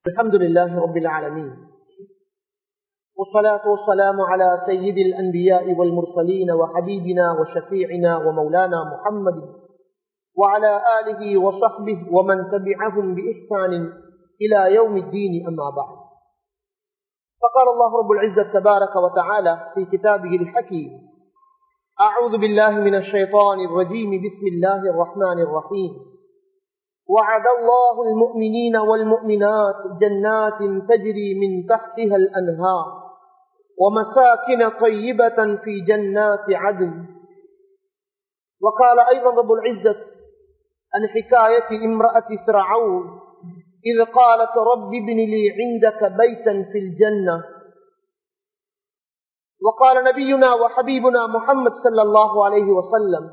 الحمد لله رب العالمين والصلاة والسلام على سيد الأنبياء والمرسلين وحبيبنا وشفيعنا ومولانا محمد وعلى آله وصحبه ومن تبعهم بإحسان إلى يوم الدين أما بعد فقال الله رب العزة تبارك وتعالى في كتابه الحكيم أعوذ بالله من الشيطان الرجيم بسم الله الرحمن الرحيم وعد الله المؤمنين والمؤمنات جنات تجري من تحتها الأنهار ومساكن طيبة في جنات عدن وقال أيضا رب العزة عن حكاية امرأة فرعون إذ قالت رب ابن لي عندك بيتا في الجنة وقال نبينا وحبيبنا محمد صلى الله عليه وسلم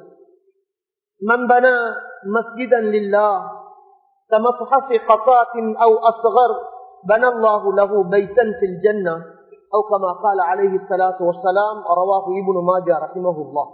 من بنى مسجدا لله كمفحص قطات أو أصغر بنى الله له بيتا في الجنة أو كما قال عليه الصلاة والسلام رواه ابن ماجه رحمه الله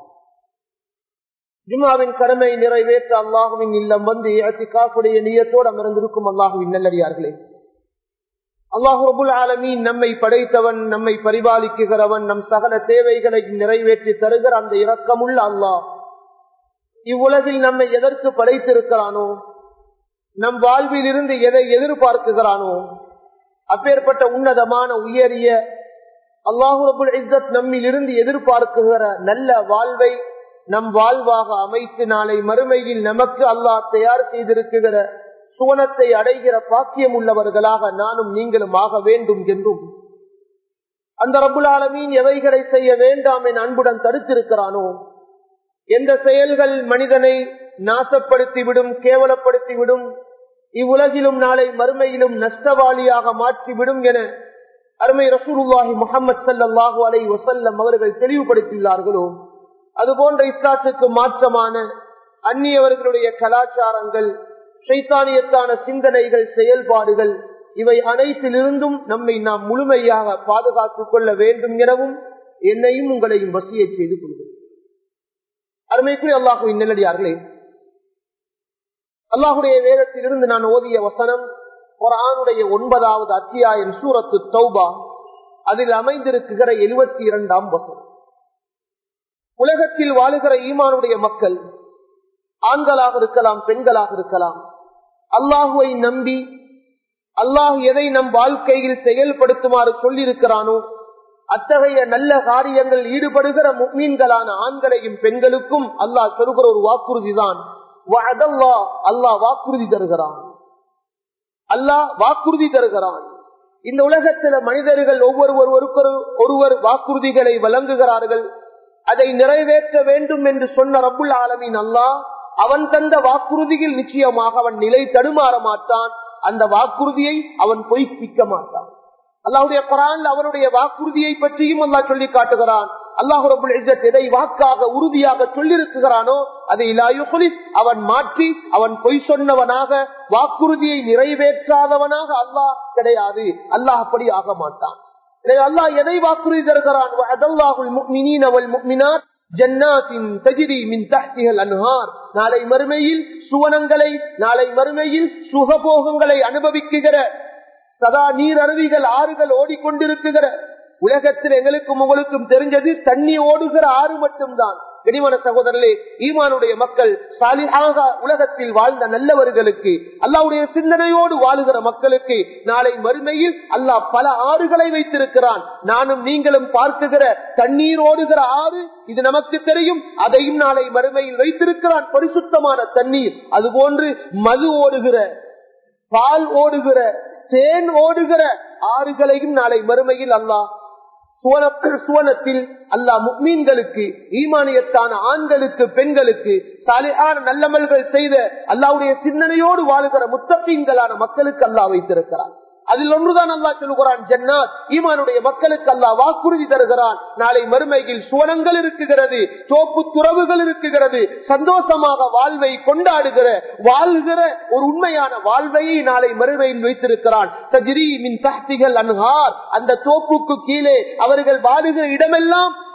ஜுமாவின் கடமை நிறைவேற்ற அல்லாஹுவின் இல்லம் வந்து காப்புடைய நியத்தோடு அமர்ந்திருக்கும் அல்லாஹுவின் நல்லடியார்களே அல்லாஹு ரபுல் ஆலமீன் நம்மை படைத்தவன் நம்மை பரிபாலிக்குகிறவன் நம் சகல தேவைகளை நிறைவேற்றி தருகிற அந்த இரக்கமுள்ள அல்லாஹ் இவ்வுலகில் நம்மை எதற்கு படைத்திருக்கிறானோ நம் வாழ்வில் இருந்து எதை எதிர்பார்க்குகிறானோ அப்பேற்பட்ட உன்னதமான உயரிய அல்லாஹு ரபுல் இஸ்ஸத் நம்மில் இருந்து எதிர்பார்க்குகிற நல்ல வாழ்வை நம் வாழ்வாக அமைத்து நாளை மறுமையில் நமக்கு அல்லாஹ் தயார் செய்திருக்குகிற சுவனத்தை அடைகிற பாக்கியம் உள்ளவர்களாக நானும் நீங்களும் ஆக வேண்டும் என்றும் அந்த ரபுல் ஆலமீன் எவைகளை செய்ய வேண்டாம் என் அன்புடன் தடுத்திருக்கிறானோ எந்த செயல்கள் மனிதனை நாசப்படுத்திவிடும் கேவலப்படுத்திவிடும் இவ்வுலகிலும் நாளை மறுமையிலும் நஷ்டவாளியாக மாற்றிவிடும் என அருமை ரசூலுல்லாஹி முகமது சல்லாஹூ அலை வசல்லம் அவர்கள் தெளிவுபடுத்தியுள்ளார்களோ அதுபோன்ற இஸ்லாத்துக்கு மாற்றமான அந்நியவர்களுடைய கலாச்சாரங்கள் சைத்தானியத்தான சிந்தனைகள் செயல்பாடுகள் இவை அனைத்திலிருந்தும் நம்மை நாம் முழுமையாக பாதுகாத்துக் கொள்ள வேண்டும் எனவும் என்னையும் உங்களையும் வசியை செய்து கொள்கிறோம் அருமைக்குரிய அல்லாஹுவின் நெல்லடியார்களே அல்லாஹுடைய வேதத்திலிருந்து நான் ஓதிய வசனம் ஒரு ஆணுடைய ஒன்பதாவது அத்தியாயம் சூரத்து தௌபா அதில் அமைந்திருக்குகிற எழுபத்தி இரண்டாம் வசனம் உலகத்தில் வாழுகிற ஈமானுடைய மக்கள் ஆண்களாக இருக்கலாம் பெண்களாக இருக்கலாம் அல்லாஹுவை நம்பி அல்லாஹ் எதை நம் வாழ்க்கையில் செயல்படுத்துமாறு சொல்லியிருக்கிறானோ அத்தகைய நல்ல காரியங்கள் ஈடுபடுகிற மீன்களான ஆண்களையும் பெண்களுக்கும் அல்லாஹ் சொல்கிற ஒரு வாக்குறுதி தான் அல்லாஹ் வாக்குறுதி தருகிறான் அல்லாஹ் வாக்குறுதி தருகிறான் இந்த உலகத்தில மனிதர்கள் ஒவ்வொருவர் ஒருவர் வாக்குறுதிகளை வழங்குகிறார்கள் அதை நிறைவேற்ற வேண்டும் என்று சொன்ன ரப்புல் ஆலமின் அல்லாஹ் அவன் தந்த வாக்குறுதியில் நிச்சயமாக அவன் நிலை தடுமாற மாட்டான் அந்த வாக்குறுதியை அவன் பொய்ப்பிக்க மாட்டான் அல்லாஹுடைய குரான் அவனுடைய வாக்குறுதியை பற்றியும் அல்லா சொல்லி காட்டுகிறான் அல்லாஹு ரபுல் இஜத் எதை வாக்காக உறுதியாக சொல்லியிருக்கிறானோ அதை அவன் மாற்றி அவன் பொய் சொன்னவனாக வாக்குறுதியை நிறைவேற்றாதவனாக அல்லாஹ் கிடையாது அல்லாஹ் அப்படி ஆக மாட்டான் அல்லாஹ் எதை வாக்குறுதி தருகிறான் நாளை மறுமையில் சுவனங்களை நாளை மறுமையில் சுகபோகங்களை அனுபவிக்குகிற சதா நீர் அருவிகள் ஆறுகள் ஓடிக்கொண்டிருக்குகிற உலகத்தில் எங்களுக்கும் உங்களுக்கும் தெரிஞ்சது தண்ணி ஓடுகிற ஆறு மட்டும்தான் கனிமன சகோதரர்களே ஈமானுடைய மக்கள் சாலியாக உலகத்தில் வாழ்ந்த நல்லவர்களுக்கு அல்லாவுடைய சிந்தனையோடு வாழுகிற மக்களுக்கு நாளை மறுமையில் அல்லாஹ் பல ஆறுகளை வைத்திருக்கிறான் நானும் நீங்களும் பார்க்குகிற தண்ணீர் ஓடுகிற ஆறு இது நமக்கு தெரியும் அதையும் நாளை மறுமையில் வைத்திருக்கிறான் பரிசுத்தமான தண்ணீர் அதுபோன்று மது ஓடுகிற பால் ஓடுகிற தேன் ஓடுகிற ஆறுகளையும் நாளை மறுமையில் அல்லாஹ் சுவனத்தில் அல்லா முக்மீன்களுக்கு ஈமானியத்தான ஆண்களுக்கு பெண்களுக்கு சாலையான நல்லமல்கள் செய்த அல்லாவுடைய சிந்தனையோடு வாழுகிற முத்தப்பீன்களான மக்களுக்கு அல்லா வைத்திருக்கிறார் அதில் ஒன்றுதான் அல்லா சொல்லுகிறான் ஜன்னாத் ஈமானுடைய மக்களுக்கு அல்லா வாக்குறுதி தருகிறான் நாளை மறுமையில் சுவனங்கள் இருக்குகிறது தோப்பு துறவுகள் இருக்குகிறது சந்தோஷமாக வாழ்வை கொண்டாடுகிற வாழ்கிற ஒரு உண்மையான வாழ்வையை நாளை மறுமையில் வைத்திருக்கிறான் தஜ்ரீ மின் தஹ்திகள் அன்ஹார் அந்த தோப்புக்கு கீழே அவர்கள் வாழுகிற இடமெல்லாம்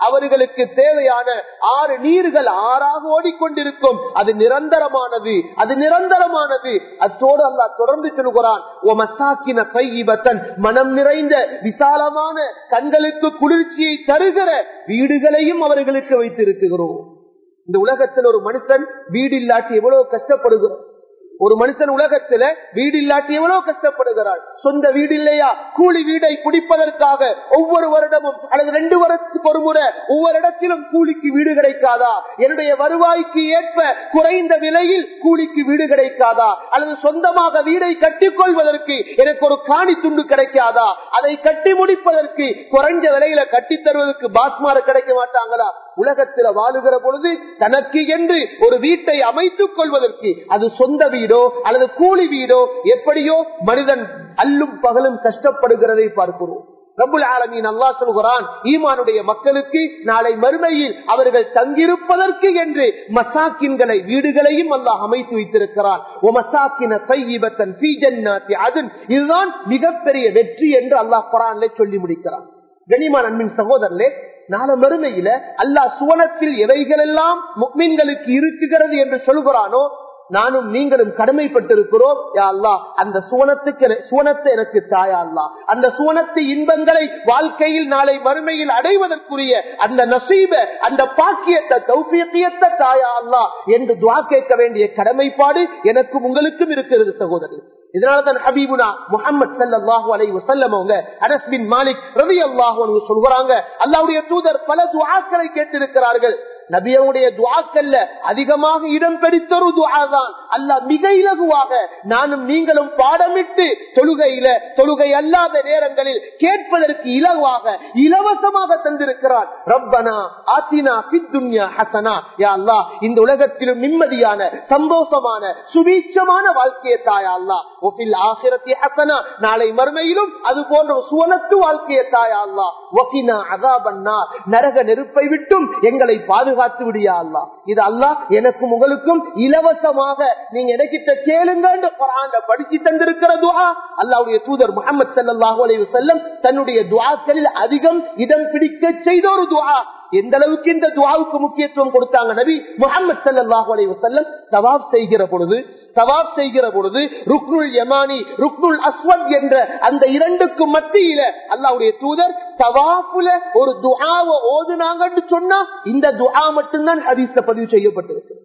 அவர்களுக்கு தேவையான ஆறு நீர்கள் ஆறாக ஓடிக்கொண்டிருக்கும் அது நிரந்தரமானது அது நிரந்தரமானது அத்தோடு அல்லாஹ் தொடர்ந்து சொல்கிறான் "ஓ மசாக்கின தையிபத்தன்", மனம் நிறைந்த விசாலமான கண்களுக்கு குளிர்ச்சியை தருகிற வீடுகளையும் அவர்களுக்கு வைத்திருக்கிறோம் இந்த உலகத்தில் ஒரு மனுஷன் வீடு இல்லாட்டி எவ்வளவு கஷ்டப்படுகிறோம் ஒரு மனுஷன் உலகத்துல வீடு இல்லாட்டி எவ்வளவு கஷ்டப்படுகிறார் சொந்த வீடு இல்லையா கூலி வீடை குடிப்பதற்காக ஒவ்வொரு வருடமும் அல்லது ரெண்டு வருடத்துக்கு ஒரு முறை ஒவ்வொரு இடத்திலும் கூலிக்கு வீடு கிடைக்காதா என்னுடைய வருவாய்க்கு ஏற்ப குறைந்த விலையில் கூலிக்கு வீடு கிடைக்காதா அல்லது சொந்தமாக வீடை கட்டிக் கொள்வதற்கு எனக்கு ஒரு காணி துண்டு கிடைக்காதா அதை கட்டி முடிப்பதற்கு குறைஞ்ச விலையில கட்டி தருவதற்கு பாஸ்மார கிடைக்க மாட்டாங்களா உலகத்தில் வாழுகிற பொழுது தனக்கு என்று ஒரு வீட்டை அமைத்துக் கொள்வதற்கு அது சொந்த வீடோ அல்லது கூலி வீடோ எப்படியோ மனிதன் அல்லும் பகலும் கஷ்டப்படுகிறதை பார்க்கிறோம் ரபுல் ஆலமீன் அல்லா சொல்கிறான் ஈமானுடைய மக்களுக்கு நாளை மறுமையில் அவர்கள் தங்கியிருப்பதற்கு என்று மசாக்கின்களை வீடுகளையும் அல்லாஹ் அமைத்து வைத்திருக்கிறான் ஓ மசாக்கின தையிபத்தன் ஃபீ ஜன்னாத்தி அதுன் இதுதான் மிகப்பெரிய வெற்றி என்று அல்லாஹ் குரான்ல சொல்லி முடிக்கிறான் கனிமான் அன்பின் சகோதரர்களே நாள மறுமையில அல்லாஹ் சுவனத்தில் எவைகளெல்லாம் முக்மீன்களுக்கு இருக்குகிறது என்று சொல்கிறானோ நானும் நீங்களும் கடமைப்பட்டிருக்கிறோம் யா அல்லாஹ் அந்த சுவனத்துக்கு சுவனத்தை எனக்கு தாயா அல்லா அந்த சுவனத்து இன்பங்களை வாழ்க்கையில் நாளை மறுமையில் அடைவதற்குரிய அந்த நசீப அந்த பாக்கியத்தை தௌபியத்தை தாயா அல்லா என்று துவா கேட்க வேண்டிய கடமைப்பாடு எனக்கும் உங்களுக்கும் இருக்கிறது சகோதரி இதனாலதான் ஹபீபுனா முகமது சல்லாஹூ அலை வசல்லம் அவங்க அனஸ் பின் மாலிக் ரவி அல்லாஹு சொல்கிறாங்க அல்லாவுடைய தூதர் பல துவாக்களை கேட்டிருக்கிறார்கள் நபியவுடைய துவாக்கல்ல அதிகமாக இடம் பெடித்தொரு துவா தான் அல்ல மிக இலகுவாக நானும் நீங்களும் பாடமிட்டு தொழுகையில தொழுகை அல்லாத நேரங்களில் கேட்பதற்கு இலகுவாக இலவசமாக தந்திருக்கிறார் ரப்பனா ஆத்தினா பித்துன்யா ஹசனா யா அல்லா இந்த உலகத்திலும் நிம்மதியான சந்தோஷமான சுபீட்சமான வாழ்க்கையை தாயா அல்லா ஒப்பில் ஆசிரத்தி ஹசனா நாளை மறுமையிலும் அது போன்ற சுவனத்து வாழ்க்கையை தாயா அல்லா ஒக்கினா அதாபன்னா நரக நெருப்பை விட்டும் எங்களை பாதுகாத்து விடியா அல்லா இது அல்லா எனக்கும் உங்களுக்கும் இலவசமாக நீங்க எனக்கிட்ட கேளுங்க படிச்சு தந்திருக்கிற துவா அல்லாவுடைய தூதர் முகமது சல்லாஹூ அலைவு செல்லம் தன்னுடைய துவாக்களில் அதிகம் இடம் பிடிக்க செய்த ஒரு துவா எந்த அளவுக்கு இந்த துவாவுக்கு முக்கியத்துவம் கொடுத்தாங்க நபி முகமது சல்லாஹூ அலைவு செல்லம் தவாப் செய்கிற பொழுது தவாப் செய்கிற பொழுது ருக்னுல் யமானி ருக்னுல் அஸ்வத் என்ற அந்த இரண்டுக்கு மத்தியில அல்லாவுடைய தூதர் தவாப்புல ஒரு துஆவை ஓதுனாங்கன்னு சொன்னா இந்த துஆ மட்டும்தான் ஹதீஸ்ல பதிவு செய்யப்பட்டிருக்கு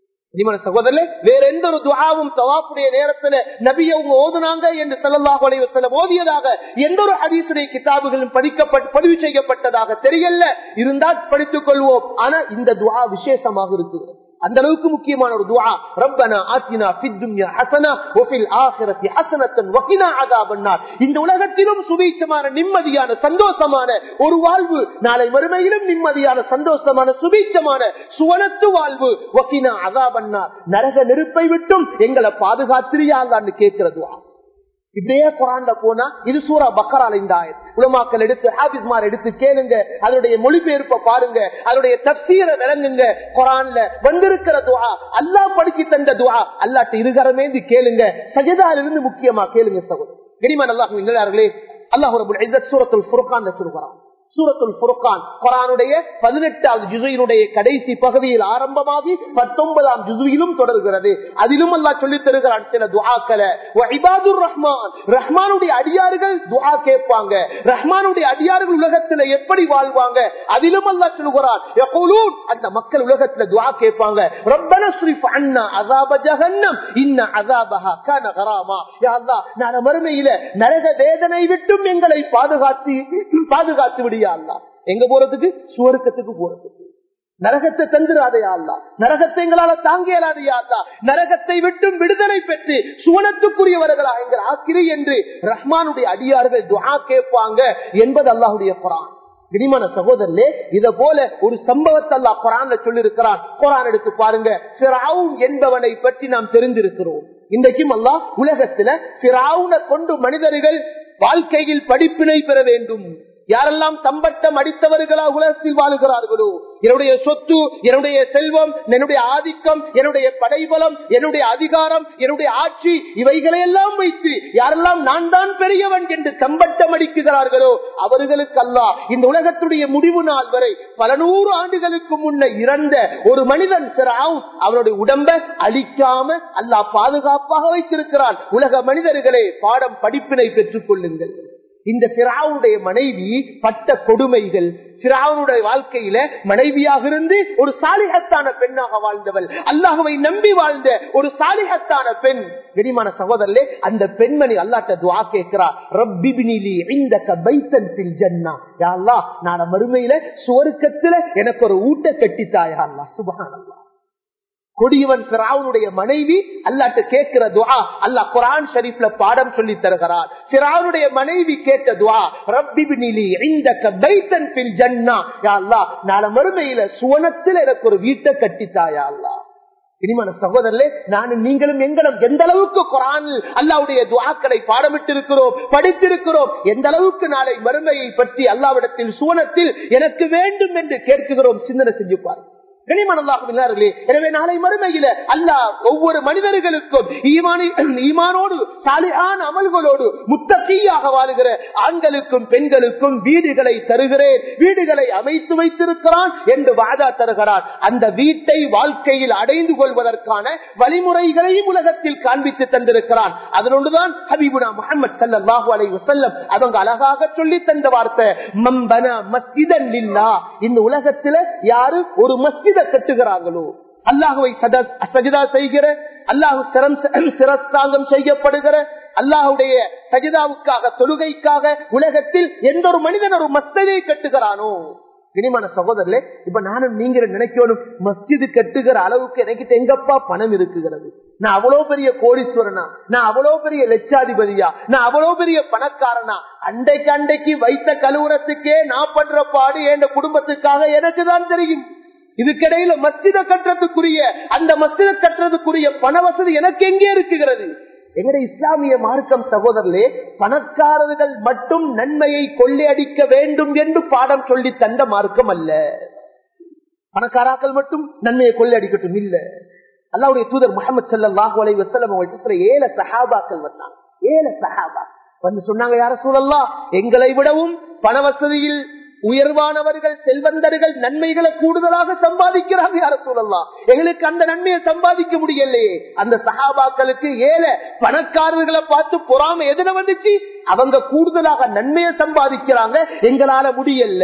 சகோதரே வேற எந்த ஒரு துவாவும் தவாப்புடைய நேரத்துல நபிய அவங்க ஓதுனாங்க என்று செல்லல்லாஹ் அலைவசல்லம் ஓதியதாக எந்த ஒரு ஹதீசுடைய கிதாபுகளும் படிக்கப்பட்டு பதிவு செய்யப்பட்டதாக தெரியல இருந்தால் படித்துக் கொள்வோம் ஆனா இந்த துவா விசேஷமாக இருக்குது அந்த அளவுக்கு முக்கியமான ஒரு துவா ரப்பனா ஆத்தினா ஃபித்துன்யா ஹஸனா வஃபில் ஆখিরাতি ஹஸனத்தன் வகினா அஸாபன்னார் இந்த உலகத்திலும் சுபீட்சமான நிம்மதியான சந்தோஷமான ஒரு வாழ்வு நாளை மறுமையிலும் நிம்மதியான சந்தோஷமான சுபீட்சமான சுவனத்து வாழ்வு வகினா அஸாபன்னார் நரக நெருப்பை விட்டும் எங்களை பாதுகாத்திரியாங்கன்னு கேட்கிற துவா இப்படியே குரான்ல போனா இது சூரா பக்கரால இந்த ஆயத் உலமாக்கள் எடுத்து ஹாபிஸ்மார் எடுத்து கேளுங்க அதனுடைய மொழிபெயர்ப்ப பாருங்க அதனுடைய தப்சீரை விளங்குங்க குரான்ல வந்திருக்கிற துவா அல்லா படிச்சு தந்த துவா அல்லாட்ட இருகரமேந்து கேளுங்க சஜதால இருந்து முக்கியமா கேளுங்க சகோதரர் கரிமான் அல்லாஹ் இல்லையார்களே அல்லாஹ் ரபுல் இஸ்ஸத் சூரத்துல் ஃபுர்கான் சொல்கிறான் சூரத்துல் ஃபுர்கான் குரானுடைய பதினெட்டாவது ஜுசையினுடைய கடைசி பகுதியில் ஆரம்பமாகி பத்தொன்பதாம் ஜுசுவிலும் தொடர்கிறது அதிலும் அல்லா சொல்லித் தருகிறான் சில துஆக்களை இபாதுர் ரஹ்மான் ரஹ்மானுடைய அடியார்கள் துஆ கேட்பாங்க ரஹ்மானுடைய அடியார்கள் உலகத்துல எப்படி வாழ்வாங்க அதிலும் அல்லா சொல்லுகிறான் யகூலூன் அந்த மக்கள் உலகத்துல துஆ கேட்பாங்க ரப்பன ஸ்ரிஃப் அன்னா அஸாப ஜஹன்னம் இன்ன அஸாபஹா கான கராமா யா அல்லாஹ் நாளை மறுமையில நரக வேதனை விட்டும் எங்களை பாதுகாத்து பாதுகாத்து விடியா அல்லா எங்க போறதுக்கு சுவருக்கத்துக்கு போறதுக்கு நரகத்தை தந்துராதையா அல்லா நரகத்தை எங்களால தாங்கியலாதையா அல்லா நரகத்தை விட்டும் விடுதலை பெற்று சுவனத்துக்குரியவர்களா எங்கள் ஆக்கிரி என்று ரஹ்மானுடைய அடியார்கள் துவா கேட்பாங்க என்பது அல்லாஹுடைய குரான் கிரிமான சகோதரர்களே இத போல ஒரு சம்பவத்தை அல்லா குரான்ல சொல்லி இருக்கிறான் குரான் எடுத்து பாருங்க என்பவனை பற்றி நாம் தெரிந்திருக்கிறோம் இன்றைக்கும் அல்லா உலகத்துல சிராவுன கொண்டு மனிதர்கள் வாழ்க்கையில் படிப்பினை பெற வேண்டும் யாரெல்லாம் தம்பட்டம் அடித்தவர்களா உலகத்தில் வாழுகிறார்களோ என்னுடைய சொத்து என்னுடைய செல்வம் என்னுடைய ஆதிக்கம் என்னுடைய படைபலம் என்னுடைய அதிகாரம் என்னுடைய ஆட்சி இவைகளை எல்லாம் வைத்து யாரெல்லாம் நான் தான் பெரியவன் என்று தம்பட்டம் அடிக்கிறார்களோ அவர்களுக்கு அல்ல இந்த உலகத்துடைய முடிவு நாள் வரை பல நூறு ஆண்டுகளுக்கு முன்ன இறந்த ஒரு மனிதன் அவனுடைய உடம்பை அழிக்காம அல்லாஹ் பாதுகாப்பாக வைத்திருக்கிறான் உலக மனிதர்களே பாடம் படிப்பினை பெற்றுக் கொள்ளுங்கள் இந்த பிராவுடைய மனைவி பட்ட கொடுமைகள் பிராவுடைய வாழ்க்கையில மனைவியாக இருந்து ஒரு சாலிகத்தான பெண்ணாக வாழ்ந்தவள் அல்லாஹுவை நம்பி வாழ்ந்த ஒரு சாலிகத்தான பெண் கனிமான சகோதரே அந்த பெண்மணி அல்லாட்ட துவா கேட்கிறா ரப்பிபினிலி இந்த பைத்தன் பில் ஜன்னா யாழ்லா நான் மறுமையில சுவருக்கத்துல எனக்கு ஒரு ஊட்ட கட்டித்தாயா அல்லா சுபகானல்லா கொடியவன் பிராவுனுடைய மனைவி அல்லாட்ட கேட்கிற துவா அல்லா குரான் ஷரீப்ல பாடம் சொல்லி தருகிறார் பிராவுனுடைய மனைவி கேட்ட துவா ரப்பிபினிலி இந்த பைத்தன் பில் ஜன்னா யா அல்லா நாளை மறுமையில சுவனத்தில் எனக்கு ஒரு வீட்டை கட்டித்தாயா அல்லா இனிமான சகோதரர்களே நானும் நீங்களும் எங்களும் எந்த அளவுக்கு குரானில் அல்லாவுடைய துவாக்களை பாடமிட்டு இருக்கிறோம் படித்திருக்கிறோம் எந்த அளவுக்கு நாளை மறுமையை பற்றி அல்லாவிடத்தில் சுவனத்தில் எனக்கு வேண்டும் என்று கேட்கிறோம் சிந்தனை செஞ்சு பாருங்க கனிமனதாகவில்லை எனவே நாளை மறுமையில அல்லாஹ் ஒவ்வொரு மனிதர்களுக்கும் ஈமானோடு சாலியான அமல்களோடு முத்தகையாக வாழுகிற ஆண்களுக்கும் பெண்களுக்கும் வீடுகளை தருகிறேன் வீடுகளை அமைத்து வைத்திருக்கிறான் என்று வாதா தருகிறான் அந்த வீட்டை வாழ்க்கையில் அடைந்து கொள்வதற்கான வழிமுறைகளையும் உலகத்தில் காண்பித்து தந்திருக்கிறான் அதனொன்றுதான் ஹபீபுனா முகமது சல்லாஹூ அலை வசல்லம் அவங்க அழகாக சொல்லி தந்த வார்த்தை மம்பன மஸ்ஜிதன் இந்த உலகத்துல யாரு ஒரு மஸ்ஜித கட்டுகிறாங்களோ அல்லாஹுவை சஜிதா செய்கிற அல்லாஹு சிரஸ்தாங்கம் செய்யப்படுகிற அல்லாஹுடைய சஜிதாவுக்காக தொழுகைக்காக உலகத்தில் எந்த ஒரு மனிதன் ஒரு மஸ்தகை கட்டுகிறானோ இனிமான சகோதரர்களே இப்ப நானும் நீங்க நினைக்கணும் மஸ்ஜிது கட்டுகிற அளவுக்கு எனக்கு எங்கப்பா பணம் இருக்குகிறது நான் அவ்வளவு பெரிய கோடீஸ்வரனா நான் அவ்வளவு பெரிய லட்சாதிபதியா நான் அவ்வளவு பெரிய பணக்காரனா அண்டைக்கு அண்டைக்கு வைத்த கழுவுறத்துக்கே நான் பண்ற பாடு என் குடும்பத்துக்காக எனக்கு தான் தெரியும் இதுக்கிடையில மஸ்ஜித கட்டுறதுக்குரிய அந்த மஸ்ஜித கட்டுறதுக்குரிய பண வசதி எனக்கு எங்கே இருக்குகிறது எங்களுடைய இஸ்லாமிய மார்க்கம் சகோதரர்களே பணக்காரர்கள் மட்டும் நன்மையை கொள்ளையடிக்க வேண்டும் என்று பாடம் சொல்லி தந்த மார்க்கம் அல்ல பணக்காராக்கள் மட்டும் நன்மையை கொள்ளையடிக்கட்டும் இல்ல அல்லாவுடைய தூதர் முகமது சல்லாஹூ அலை வசலம் சில ஏழ சஹாபாக்கள் வந்தாங்க ஏழ சஹாபா வந்து சொன்னாங்க யார சூழல்லாம் எங்களை விடவும் பண வசதியில் உயர்வானவர்கள் செல்வந்தர்கள் நன்மைகளை கூடுதலாக சம்பாதிக்கிறாங்க யார சொல்லலாம் எங்களுக்கு அந்த நன்மையை சம்பாதிக்க முடியலையே அந்த சகாபாக்களுக்கு ஏழை பணக்காரர்களை பார்த்து பொறாம எதுல வந்துச்சு அவங்க கூடுதலாக நன்மையை சம்பாதிக்கிறாங்க எங்களால முடியல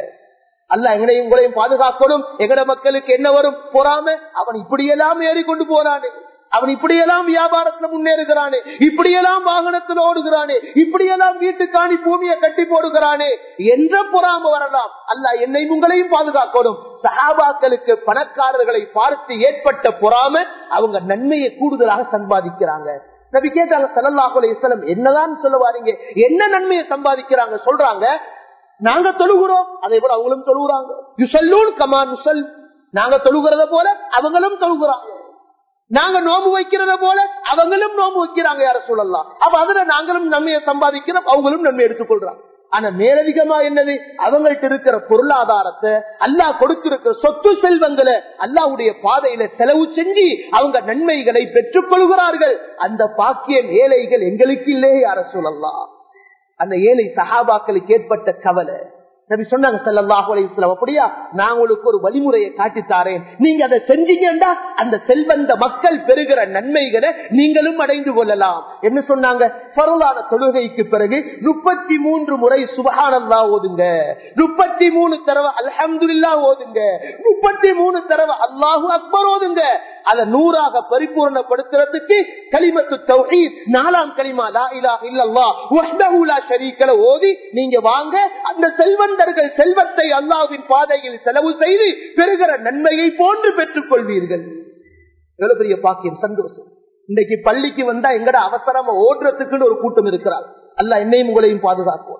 அல்ல எங்களையும் உங்களையும் பாதுகாக்கணும் எங்கட மக்களுக்கு என்ன வரும் பொறாம அவன் இப்படியெல்லாம் ஏறி கொண்டு போறானே அவன் இப்படியெல்லாம் வியாபாரத்துல முன்னேறுகிறானே இப்படியெல்லாம் வாகனத்தில் ஓடுகிறானே இப்படியெல்லாம் வீட்டுக்காணி பூமியை கட்டி போடுகிறானே என்ற பொறாம வரலாம் அல்ல என்னை உங்களையும் பாதுகாக்கணும் சகாபாக்களுக்கு பணக்காரர்களை பார்த்து ஏற்பட்ட பொறாம அவங்க நன்மையை கூடுதலாக சம்பாதிக்கிறாங்க நபி கேட்டாங்க சல்லாஹுல இஸ்லம் என்னதான் சொல்ல வாரீங்க என்ன நன்மையை சம்பாதிக்கிறாங்க சொல்றாங்க நாங்க தொழுகிறோம் அதே போல அவங்களும் தொழுகிறாங்க யுசல்லூன் கமான் யுசல் நாங்க தொழுகிறத போல அவங்களும் தொழுகிறாங்க நாங்க நோம்பு வைக்கிறத போல அவங்களும் நோம்பு வைக்கிறாங்க யார சொல்லலாம் அப்ப அதுல நாங்களும் நன்மையை சம்பாதிக்கிறோம் அவங்களும் நன்மை எடுத்துக்கொள்றாங்க ஆனா மேலதிகமா என்னது அவங்கள்ட்ட இருக்கிற பொருளாதாரத்தை அல்லாஹ் கொடுத்திருக்கிற சொத்து செல்வங்களை அல்லாவுடைய பாதையில செலவு செஞ்சு அவங்க நன்மைகளை பெற்றுக் கொள்கிறார்கள் அந்த பாக்கியம் ஏழைகள் எங்களுக்கு இல்லையே யார சொல்லலாம் அந்த ஏழை சகாபாக்களுக்கு ஏற்பட்ட கவலை நபி சொன்னாங்க செல்லல்லாஹு அலைஹிஸ்ஸலாம் அப்படியா நான் உங்களுக்கு ஒரு வழிமுறையை காட்டி தாரேன் நீங்க அதை செஞ்சீங்கன்னா அந்த செல்வந்த மக்கள் பெறுகிற நன்மைகளை நீங்களும் அடைந்து கொள்ளலாம் என்ன சொன்னாங்க பரவான தொழுகைக்கு பிறகு முப்பத்தி மூன்று முறை சுபஹானல்லா ஓதுங்க முப்பத்தி மூணு தடவை அல்ஹம்துல்லா ஓதுங்க முப்பத்தி மூணு தடவை அல்லாஹு அக்பர் ஓதுங்க அதை நூறாக பரிபூர்ணப்படுத்துறதுக்கு கலிமத்து தௌஹீத் நாலாம் கலிமா லா இலாஹ இல்லல்லாஹ் வஹ்தஹு லா ஷரீக ஓதி நீங்க வாங்க அந்த செல்வந்தர்கள் செல்வத்தை அல்லாஹ்வின் பாதையில் செலவு செய்து பெறுகிற நன்மையை போன்று பெற்றுக் கொள்வீர்கள் எவ்வளவு பெரிய பாக்கியம் சந்தோஷம் இன்னைக்கு பள்ளிக்கு வந்தா எங்கட அவசரமா ஓடுறதுக்குன்னு ஒரு கூட்டம் இருக்கிறார் அல்ல என்னையும் உங்களையும் பாதுகாக்கும்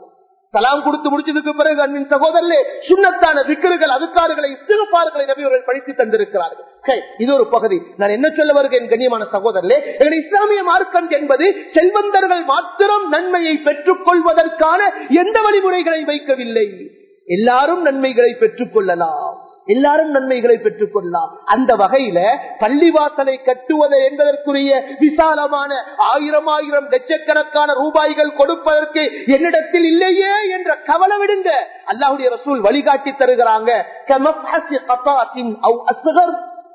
கலாம் கொடுத்து முடிச்சதுக்கு பிறகு அன்பின் சகோதரர்களே சுண்ணத்தான விக்கர்கள் அதுக்காறுகளை இஸ்திருப்பார்களை நபியவர்கள் படித்து தந்திருக்கிறார்கள் சரி, இது ஒரு பகுதி நான் என்ன சொல்ல வருகிறேன் கண்ணியமான சகோதரர்களே எங்கள் இஸ்லாமிய மார்க்கம் என்பது செல்வந்தர்கள் மாத்திரம் நன்மையை பெற்றுக் கொள்வதற்கான எந்த வழிமுறைகளை வைக்கவில்லை எல்லாரும் நன்மைகளை பெற்றுக் கொள்ளலாம் எல்லாரும் நன்மைகளை பெற்றுக் கொள்ளலாம் அந்த வகையில பள்ளிவாசலை கட்டுவது என்பதற்குரிய விசாலமான ஆயிரம் ஆயிரம் லட்சக்கணக்கான ரூபாய்கள் கொடுப்பதற்கு என்னிடத்தில் இல்லையே என்ற கவலை விடுங்க அல்லாஹுடைய ரசூல் வழிகாட்டி தருகிறாங்க கமஃபஹஸி கதாத்தின் அவ் அஸ்கர்.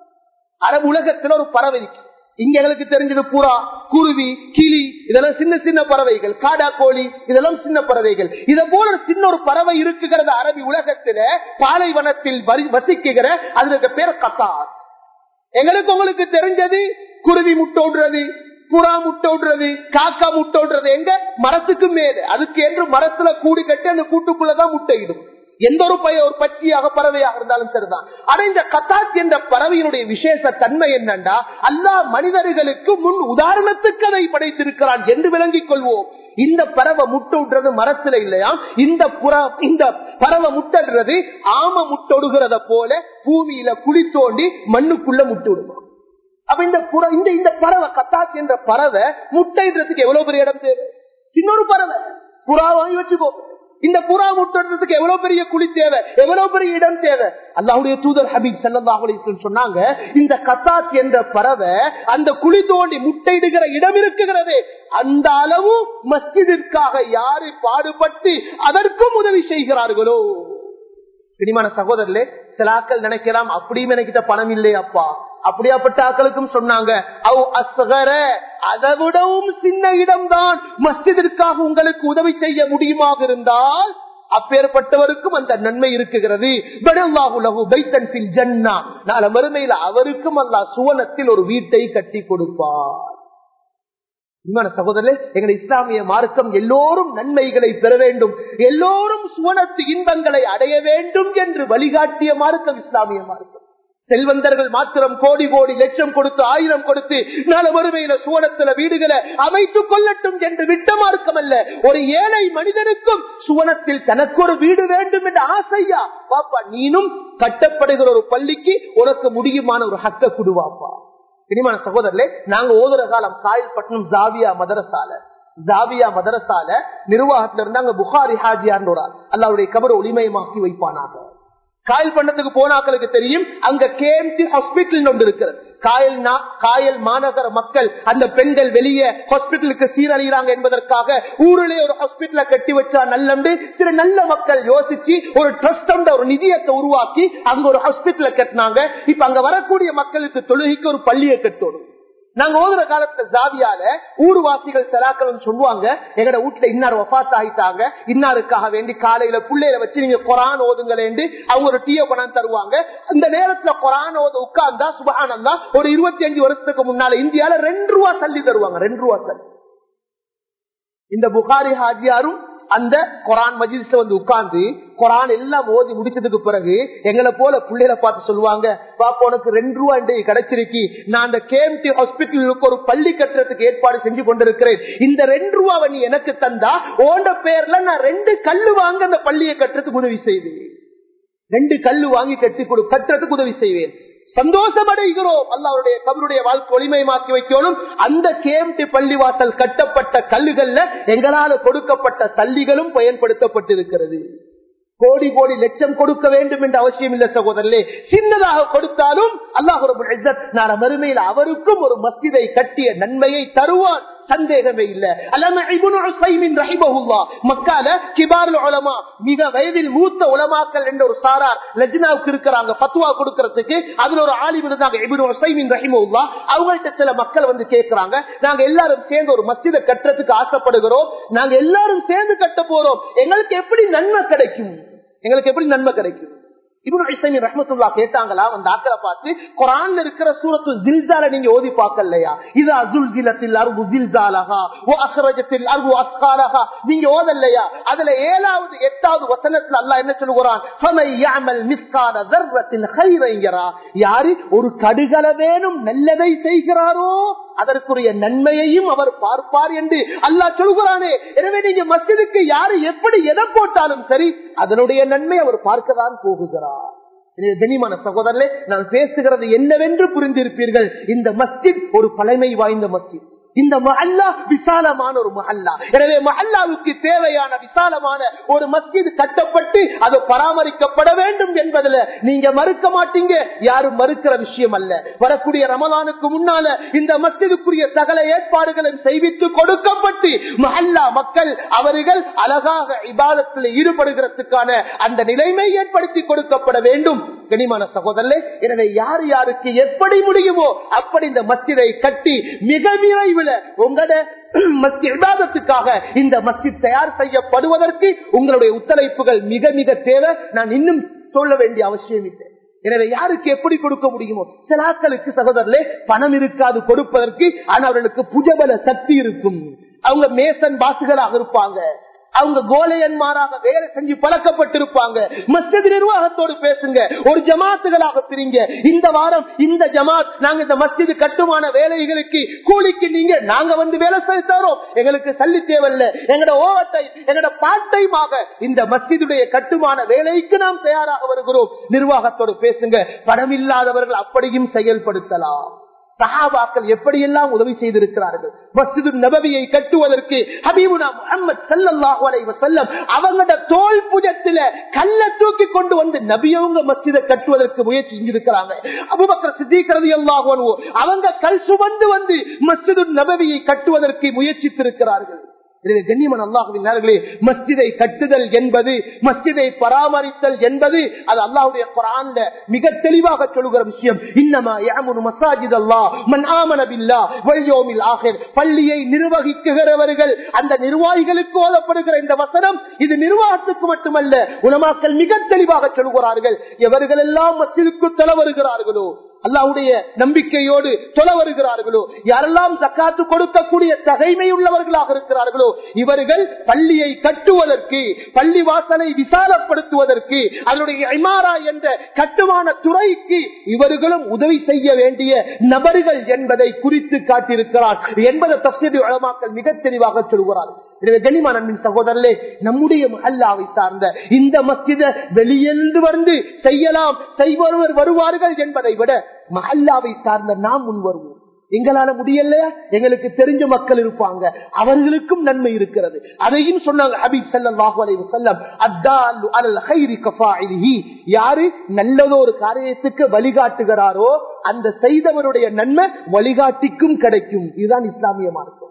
அரபு உலகத்தில் ஒரு பறவை இருக்கு. இங்க எங்களுக்கு தெரிஞ்சது புறா குருவி கிளி இதெல்லாம் சின்ன சின்ன பறவைகள் காடா கோழி இதெல்லாம் சின்ன பறவைகள் இதை போல ஒரு சின்ன ஒரு பறவை இருக்குகிறது அரபி உலகத்துல பாலைவனத்தில் வரி- வசிக்குகிற அதற்கு பேர் கத்தார் எங்களுக்கு உங்களுக்கு தெரிஞ்சது குருவி முட்டோடுறது புறா முட்டோடுறது காக்கா முட்டோடுறது எங்க மரத்துக்கு மேல அதுக்கு என்று மரத்துல கூடு கட்டி அந்த கூட்டுக்குள்ளதான் முட்டையிடும் எந்த ஒரு பய ஒரு பட்சியாக பறவையாக இருந்தாலும் சரிதான் ஆனா இந்த கத்தாத் என்ற பறவையினுடைய விசேஷ தன்மை என்னண்டா அல்லாஹ் மனிதர்களுக்கு முன் உதாரணத்துக்கு அதை படைத்திருக்கிறான் என்று விளங்கிக் கொள்வோம் இந்த பறவை முட்டை மரத்துல இல்லையா இந்த புறா இந்த பறவை முட்டடுறது ஆம முட்டொடுகிறத போல பூமியில குழி தோண்டி மண்ணுக்குள்ள முட்டு விடுமா அப்ப இந்த புற இந்த இந்த பறவை கத்தாத் என்ற பறவை முட்டைன்றதுக்கு எவ்வளவு பெரிய இடம் தேவை இன்னொரு பறவை புறா வாங்கி வச்சுக்கோ இந்த புறா முட்டுறதுக்கு எவ்வளவு பெரிய குழி தேவை எவ்வளவு பெரிய இடம் தேவை அல்லாஹுடைய தூதர் ஹபீப் செல்லந்தாஹுலிஸ்லம் சொன்னாங்க இந்த கத்தாத் என்ற பறவை அந்த குழி தோண்டி முட்டையிடுகிற இடம் இருக்குகிறது அந்த அளவு மஸ்ஜிதிற்காக யாரு பாடுபட்டு அதற்கும் உதவி செய்கிறார்களோ பிரிமான சகோதரர்களே சில ஆக்கள் நினைக்கலாம் அப்படியும் எனக்கிட்ட பணம் இல்லை அப்பா அப்படியாப்பட்ட ஆக்களுக்கும் சொன்னாங்க அவ் அஸ்கர அதை விடவும் சின்ன இடம்தான் மஸ்ஜிதிற்காக உங்களுக்கு உதவி செய்ய முடியுமாக இருந்தால் அப்பேற்பட்டவருக்கும் அந்த நன்மை இருக்குகிறது நாள மறுமையில் அவருக்கும் அல்லாஹ் சுவனத்தில் ஒரு வீட்டை கட்டி கொடுப்பார் உண்மையான சகோதரர்களே எங்கள் இஸ்லாமிய மார்க்கம் எல்லோரும் நன்மைகளை பெற வேண்டும் எல்லோரும் சுவனத்து இன்பங்களை அடைய வேண்டும் என்று வழிகாட்டிய மார்க்கம் இஸ்லாமிய மார்க்கம் செல்வந்தர்கள் மாத்திரம் கோடி கோடி லட்சம் கொடுத்து ஆயிரம் கொடுத்து நாள வறுமையில சுவனத்துல வீடுகளை அமைத்துக் கொள்ளட்டும் என்று விட்ட மார்க்கம் அல்ல ஒரு ஏழை மனிதனுக்கும் சுவனத்தில் தனக்கு ஒரு வீடு வேண்டும் என்ற ஆசையா பாப்பா நீனும் கட்டப்படுகிற ஒரு பள்ளிக்கு உனக்கு முடியுமான ஒரு ஹக்க குடுவாப்பா இனிமான சகோதரர்களே நாங்க ஓதுற காலம் காயல்பட்டினம் ஜாவியா மதரசால ஜாவியா மதரசால நிர்வாகத்துல இருந்தாங்க புகாரி ஹாஜியார் அல்லாவுடைய கபரை ஒளிமயமாக்கி வைப்பானாக காயல் பண்ணத்துக்கு போனாக்களுக்கு தெரியும் அங்க கேஎம்சி ஹாஸ்பிட்டல் ஒன்று இருக்கிறது காயல் நா- காயல் மாநகர மக்கள் அந்த பெண்கள் வெளியே ஹாஸ்பிட்டலுக்கு சீரழிகிறாங்க என்பதற்காக ஊரிலே ஒரு ஹாஸ்பிட்டலை கட்டி வச்சா நல்லண்டு சில நல்ல மக்கள் யோசிச்சு ஒரு ட்ரஸ்ட் ஒரு நிதியத்தை உருவாக்கி அங்க ஒரு ஹாஸ்பிட்டலை கட்டினாங்க இப்ப அங்க வரக்கூடிய மக்களுக்கு தொழுகைக்கு ஒரு பள்ளியை கட்டணும் நாங்க ஓதுற காலத்துல ஜாவியால ஊர்வாசிகள் செலாக்கள் சொல்லுவாங்க எங்கட வீட்டுல இன்னார் ஒஃபாத் ஆயிட்டாங்க இன்னாருக்காக வேண்டி காலையில புள்ளையில வச்சு நீங்க குரான் ஓதுங்களேன்னு அவங்க ஒரு டீய கொண்டாந்து தருவாங்க அந்த நேரத்துல குரான் ஓத உட்கார்ந்தா சுபகானந்தா ஒரு இருபத்தி அஞ்சு வருஷத்துக்கு முன்னால இந்தியால ரெண்டு ரூபா தள்ளி தருவாங்க ரெண்டு ரூபா தள்ளி இந்த புகாரி ஹாஜியாரும் அந்த குரான் மஜிஸ்ல வந்து உட்கார்ந்து குரான் எல்லாம் ஓதி முடிச்சதுக்கு பிறகு எங்களை போல பிள்ளைகளை பார்த்து சொல்லுவாங்க பாப்பா உனக்கு ரெண்டு ரூபா இன்றைக்கு கிடைச்சிருக்கி நான் அந்த கேஎம்டி ஹாஸ்பிட்டலுக்கு ஒரு பள்ளி கட்டுறதுக்கு ஏற்பாடு செஞ்சு கொண்டிருக்கிறேன் இந்த ரெண்டு ரூபாவை நீ எனக்கு தந்தா ஓண்ட பேர்ல நான் ரெண்டு கல்லு வாங்க அந்த பள்ளியை கட்டுறதுக்கு உதவி செய்வேன் ரெண்டு கல்லு வாங்கி கட்டி கொடு கட்டுறதுக்கு உதவி செய்வேன் சந்தோஷமடைகிறோம் அல்லாவுடைய கபருடைய வாழ்க்கை ஒளிமயமாக்கி வைக்கணும் அந்த கேம்டி பள்ளிவாசல் கட்டப்பட்ட கல்லுகள்ல எங்களால கொடுக்கப்பட்ட தள்ளிகளும் பயன்படுத்தப்பட்டிருக்கிறது கோடி கோடி லட்சம் கொடுக்க வேண்டும் என்ற அவசியம் இல்லை சகோதரர்களே சின்னதாக கொடுத்தாலும் அல்லாஹ் நாள மறுமையில் அவருக்கும் ஒரு மஸ்ஜிதை கட்டிய நன்மையை தருவான் சந்தேகமே இல்ல அல்லாம இப்னு உஸைமின் ரஹிமஹுல்லா மக்கால கிபாருல் உலமா மிக வயதில் மூத்த உலமாக்கள் என்ற ஒரு சாரார் லஜ்னாவுக்கு இருக்கிறாங்க ஃபத்வா கொடுக்கறதுக்கு அதுல ஒரு ஆலிம் இருந்தாங்க இப்னு உஸைமின் ரஹிமஹுல்லா அவங்கள்ட்ட சில மக்கள் வந்து கேக்குறாங்க நாங்க எல்லாரும் சேர்ந்து ஒரு மஸ்ஜிதை கட்டுறதுக்கு ஆசைப்படுகிறோம் நாங்க எல்லாரும் சேர்ந்து கட்ட போறோம் எங்களுக்கு எப்படி நன்மை கிடைக்கும் எங்களுக்கு எப்படி நன்மை கிடைக்கும் இப்னு உஸைமின் ரஹ்மத்துல்லாஹ் கேட்டாங்களா அந்த ஆக்களை பார்த்து குர்ஆன்ல இருக்கிற சூரத்து ஜில்சால நீங்க ஓதி பார்க்கலையா இது அசுல்ஜிலத்தில் அர்பு ஜில்சாலஹா வ அக்ரஜத்தில் அர்பு அஸ்காலஹா நீங்க ஓதலையா அதுல ஏழாவது எட்டாவது வசனத்துல அல்லாஹ் என்ன சொல்லுகிறான் ஃபமை يعمل مثقال ذره خيرا يرى யாரு ஒரு கடுகளவேனும் நல்லதை செய்கிறாரோ அதற்குரிய நன்மையையும் அவர் பார்ப்பார் என்று அல்லாஹ் சொல்கிறானே எனவே நீங்க மஸ்ஜிதுக்கு யாரு எப்படி எதை போட்டாலும் சரி அதனுடைய நன்மை அவர் பார்க்கதான் போகுகிறார் எனவே கண்ணியமான சகோதரர்களே நான் பேசுகிறது என்னவென்று புரிந்திருப்பீர்கள் இந்த மஸ்ஜித் ஒரு பழமை வாய்ந்த மஸ்ஜித் இந்த மஹல்லா விசாலமான ஒரு மஹல்லா எனவே மஹல்லாவுக்கு தேவையான விசாலமான ஒரு மஸ்ஜித் கட்டப்பட்டு அது பராமரிக்கப்பட வேண்டும் என்பதுல நீங்க மறுக்க மாட்டீங்க யாரும் மறுக்கிற விஷயம் அல்ல வரக்கூடிய ரமலானுக்கு முன்னால இந்த மஸ்ஜிதுக்குரிய சகல ஏற்பாடுகளும் செய்வித்து கொடுக்கப்பட்டு மஹல்லா மக்கள் அவர்கள் அழகாக இபாதத்தில் ஈடுபடுகிறதுக்கான அந்த நிலைமை ஏற்படுத்தி கொடுக்கப்பட வேண்டும் கனிமான சகோதரர்களே எனவே யார் யாருக்கு எப்படி முடியுமோ அப்படி இந்த மஸ்ஜிதை கட்டி மிக விரைவில் உங்களோட விவாதத்துக்காக இந்த மஸ்ஜித் தயார் செய்யப்படுவதற்கு உங்களுடைய ஒத்துழைப்புகள் மிக மிக தேவை நான் இன்னும் சொல்ல வேண்டிய அவசியம் இல்லை எனவே யாருக்கு எப்படி கொடுக்க முடியுமோ சிலாக்களுக்கு சகோதரர்களே பணம் இருக்காது கொடுப்பதற்கு ஆனால் அவர்களுக்கு புஜபல சக்தி இருக்கும் அவங்க மேசன் பாசுகளாக இருப்பாங்க அவங்க கோலையன்மாராக வேலை செஞ்சு பழக்கப்பட்டிருப்பாங்க மஸ்ஜித் நிர்வாகத்தோடு பேசுங்க ஒரு ஜமாத்துகளாக பிரிங்க இந்த வாரம் இந்த ஜமாத் நாங்க இந்த மஸ்ஜித் கட்டுமான வேலைகளுக்கு கூலிக்கு நீங்க நாங்க வந்து வேலை செய்து தரோம் எங்களுக்கு சல்லி தேவையில்ல எங்கட ஓவர் டைம் எங்கட பார்ட் டைமாக இந்த மஸ்ஜிதுடைய கட்டுமான வேலைக்கு நாம் தயாராக வருகிறோம் நிர்வாகத்தோடு பேசுங்க பணம் இல்லாதவர்கள் அப்படியும் செயல்படுத்தலாம் சஹாபாக்கள் எப்படியெல்லாம் உதவி செய்திருக்கிறார்கள் மஸ்ஜிது நபவியை கட்டுவதற்கு ஹபீபுனா முகமது சல்லல்லாஹு அலைஹி வஸல்லம் அவங்களோட தோல் புஜத்தில கல்ல தூக்கி கொண்டு வந்து நபியவங்க மஸ்ஜிதை கட்டுவதற்கு முயற்சி செஞ்சிருக்கிறாங்க அபூபக்கர் சித்திக் ரலியல்லாஹு அன்ஹு அவங்க கல் சுமந்து வந்து மஸ்ஜிது நபவியை கட்டுவதற்கு முயற்சித்திருக்கிறார்கள் எனவே கண்ணியமன் அல்லாஹுவின் நேர்களே மஸ்ஜிதை கட்டுதல் என்பது மஸ்ஜிதை பராமரித்தல் என்பது அது அல்லாஹுடைய குரான்ல மிக தெளிவாக சொல்லுகிற விஷயம் இன்னமா யாமுனு மசாஜித் அல்லாஹ் மன் ஆமன பில்லா வல்யோமில் ஆகிர் பள்ளியை நிர்வகிக்குகிறவர்கள் அந்த நிர்வாகிகளுக்கு ஓதப்படுகிற இந்த வசனம் இது நிர்வாகத்துக்கு மட்டுமல்ல உலமாக்கள் மிக தெளிவாக சொல்கிறார்கள் எவர்கள் எல்லாம் மஸ்ஜிதுக்கு தொலை வருகிறார்களோ அல்லாவுடைய நம்பிக்கையோடு தொலை வருகிறார்களோ யாரெல்லாம் தக்காத்து கொடுக்கக்கூடிய தகைமை உள்ளவர்களாக இருக்கிறார்களோ இவர்கள் பள்ளியை கட்டுவதற்கு பள்ளி வாசலை விசாலப்படுத்துவதற்கு அதனுடைய ஐமாரா என்ற கட்டுமான துறைக்கு இவர்களும் உதவி செய்ய வேண்டிய நபர்கள் என்பதை குறித்து காட்டியிருக்கிறார் என்பதை தப்சீது வளமாக்கல் மிக தெளிவாக சொல்கிறார்கள் எனவே கனிமான அன்பின் சகோதரர்களே நம்முடைய மஹல்லாவை சார்ந்த இந்த மஸ்ஜித வெளியென்று வந்து செய்யலாம் செய்வருவர் வருவார்கள் என்பதை விட மஹல்லாவை சார்ந்த நாம் முன் வருவோம் எங்களால முடியலையா எங்களுக்கு தெரிஞ்ச மக்கள் இருப்பாங்க அவர்களுக்கும் நன்மை இருக்கிறது அதையும் சொன்னாங்க ஹபீப் ஸல்லல்லாஹு அலைஹி வஸல்லம் அத்தாலு அலல் கைரி கஃபாயிலிஹி யாரு நல்லதோ ஒரு காரியத்துக்கு வழிகாட்டுகிறாரோ அந்த செய்தவருடைய நன்மை வழிகாட்டிக்கும் கிடைக்கும் இதுதான் இஸ்லாமிய மார்க்கம்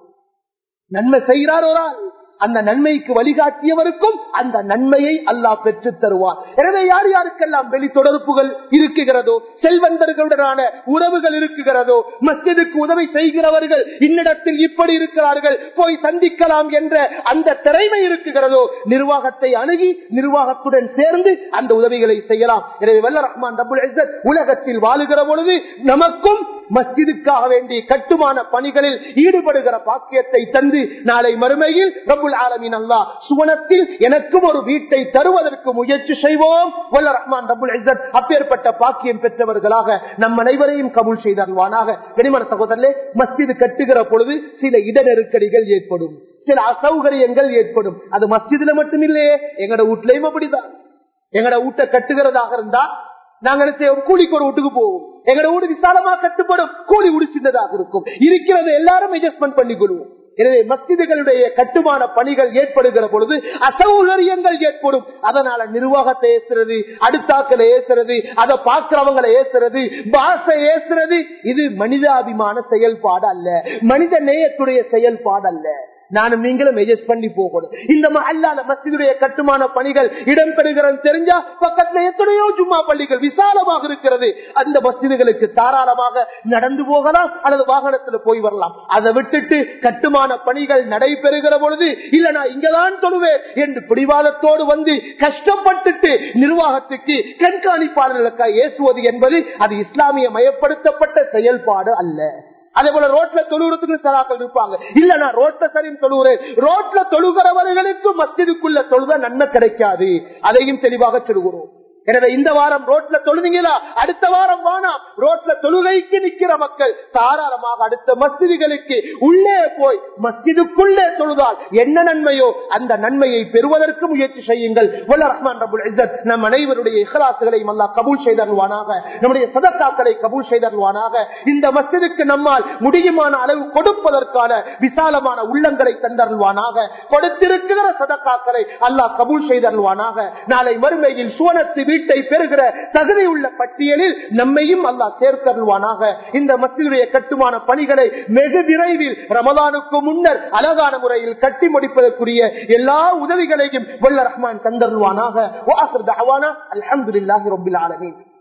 நன்மை செய்கிறார் ஒரு ஆள் அந்த நன்மைக்கு வழிகாட்டியவருக்கும் அந்த நன்மையை அல்லாஹ் பெற்று தருவார் எனவே யார் யாருக்கெல்லாம் வெளி தொடர்புகள் இருக்குகிறதோ செல்வந்தர்களுடனான உறவுகள் இருக்குகிறதோ மஸ்ஜிதுக்கு உதவி செய்கிறவர்கள் இன்னிடத்தில் இப்படி இருக்கிறார்கள் போய் சந்திக்கலாம் என்ற அந்த திறமை இருக்குகிறதோ நிர்வாகத்தை அணுகி நிர்வாகத்துடன் சேர்ந்து அந்த உதவிகளை செய்யலாம் எனவே வல்ல ரஹ்மான் ரபுல் இஸ்ஸத் உலகத்தில் வாழுகிற பொழுது நமக்கும் மஸ்ஜிதுக்காக வேண்டி கட்டுமான பணிகளில் ஈடுபடுகிற பாக்கியத்தை தந்து நாளை மறுமையில் ரபுல் ஆலமின் அல்லா சுவனத்தில் எனக்கும் ஒரு வீட்டை தருவதற்கு முயற்சி செய்வோம் வல்ல ரஹ்மான் ரபுல் இஸ்ஸத் அப்பேற்பட்ட பாக்கியம் பெற்றவர்களாக நம் அனைவரையும் கபூல் செய்தருவானாக கனிமன சகோதரர்களே மஸ்ஜிது கட்டுகிற பொழுது சில இட நெருக்கடிகள் ஏற்படும் சில அசௌகரியங்கள் ஏற்படும் அது மஸ்ஜிதுல மட்டும் இல்லையே எங்கட வீட்லயும் அப்படிதான் எங்கட வீட்டை கட்டுகிறதாக இருந்தா நாங்க என்ன செய்வோம் கூலிக்கு ஒரு வீட்டுக்கு போவோம் எங்கட வீடு விசாலமா கட்டுப்படும் கூலி வீடு சின்னதாக இருக்கும் இருக்கிறது எல்லாரும் அட்ஜஸ்ட்மெண்ட் பண்ணிக்கொள்வோம் எனவே மஸ்ஜிதுகளுடைய கட்டுமான பணிகள் ஏற்படுகிற பொழுது அசௌகரியங்கள் ஏற்படும் அதனால நிர்வாகத்தை ஏசுறது அடுத்தாக்களை ஏசுறது அதை பார்க்கிறவங்களை ஏசுறது பாசை ஏசுறது இது மனிதாபிமான செயல்பாடு அல்ல மனித நேயத்துடைய செயல்பாடு அல்ல நானும் நீங்களும் எஜஸ்ட் பண்ணி போகணும் இந்த அல்லாத மஸ்ஜிதுடைய கட்டுமான பணிகள் இடம்பெறுகிறது தெரிஞ்சா பக்கத்துல எத்தனையோ ஜும்மா பள்ளிகள் விசாலமாக இருக்கிறது அந்த மஸ்ஜிதுகளுக்கு தாராளமாக நடந்து போகலாம் அல்லது வாகனத்துல போய் வரலாம் அதை விட்டுட்டு கட்டுமான பணிகள் நடைபெறுகிற பொழுது இல்ல நான் இங்கதான் தொழுவேன் என்று பிடிவாதத்தோடு வந்து கஷ்டப்பட்டுட்டு நிர்வாகத்துக்கு கண்காணிப்பாளர்களுக்காக ஏசுவது என்பது அது இஸ்லாமிய மயப்படுத்தப்பட்ட செயல்பாடு அல்ல அதே போல ரோட்ல தொழுகிறதுக்கு சலாக்கள் இருப்பாங்க இல்ல நான் ரோட்ல சரியும் தொழுகிறேன் ரோட்ல தொழுகிறவர்களுக்கு மஸ்ஜிதுக்குள்ள தொழுத நன்மை கிடைக்காது அதையும் தெளிவாக சொல்கிறோம் எனவே இந்த வாரம் ரோட்ல தொழுவீங்களா அடுத்த வாரம் வானாம் ரோட்ல தொழுகைக்கு நிக்கிற மக்கள் தாராளமாக அடுத்த மஸ்ஜிதுகளுக்கு உள்ளே போய் மஸ்ஜிதுக்குள்ளே தொழுதால் என்ன நன்மையோ அந்த நன்மையை பெறுவதற்கு முயற்சி செய்யுங்கள் வல்ல ரஹ்மான் ரபுல் இஸ்ஸத் நம் அனைவருடைய இஹ்லாசுகளையும் அல்லாஹ் கபூல் செய்தருவானாக நம்முடைய சதக்காக்களை கபூல் செய்தருவானாக இந்த மஸ்ஜிதுக்கு நம்மால் முடியுமான அளவு கொடுப்பதற்கான விசாலமான உள்ளங்களை தந்தருவானாக கொடுத்திருக்கிற சதக்காக்களை அல்லாஹ் கபூல் செய்தருவானாக நாளை மறுமையில் சுவனத்து வீட்டை பெறுகிற தகுதி உள்ள பட்டியலில் நம்மையும் அல்லாஹ் சேர்த்தருவானாக இந்த மஸ்ஜிதுடைய கட்டுமான பணிகளை வெகு விரைவில் ரமதானுக்கு முன்னர் அழகான முறையில் கட்டி முடிப்பதற்குரிய எல்லா உதவிகளையும் வல்ல ரஹ்மான் தந்தருவானாக அலமதுல்லாஹி ரபில் ஆலமீன்